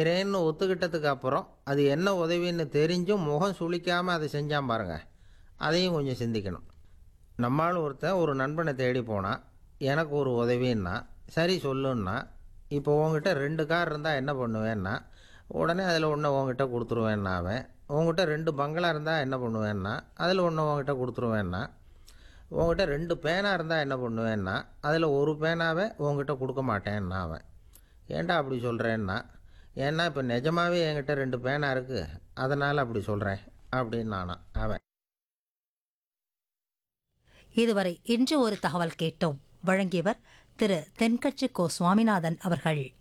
செய்கிறேன்னு ஒத்துக்கிட்டதுக்கு அப்புறம் அது என்ன உதவின்னு தெரிஞ்சும் முகம் சுளிக்காமல் அதை செஞ்சான் பாருங்க அதையும் கொஞ்சம் சிந்திக்கணும் நம்மால் ஒருத்தன் ஒரு நண்பனை தேடி போனான் எனக்கு ஒரு உதவின்னா சரி சொல்லுன்னா இப்போ உங்ககிட்ட ரெண்டு கார் இருந்தால் என்ன பண்ணுவேன்னா உடனே அதில் ஒன்று உங்ககிட்ட கொடுத்துருவேன்னா அவன் உங்ககிட்ட ரெண்டு பங்களா இருந்தால் என்ன பண்ணுவேன்னா அதில் ஒன்று உங்ககிட்ட கொடுத்துருவேன்னா உங்ககிட்ட ரெண்டு பேனா இருந்தால் என்ன பண்ணுவேன்னா அதில் ஒரு பேனாவை உங்ககிட்ட கொடுக்க மாட்டேன்னா அவன் ஏன்டா அப்படி சொல்கிறேன்னா ஏன்னா இப்போ நிஜமாவே என்கிட்ட ரெண்டு பேனா இருக்குது அதனால் அப்படி சொல்கிறேன் அப்படின்னு நானா அவன் இதுவரை இன்று ஒரு தகவல் கேட்டோம் வழங்கியவர் திரு தென்கட்சி கோ சுவாமிநாதன் அவர்கள்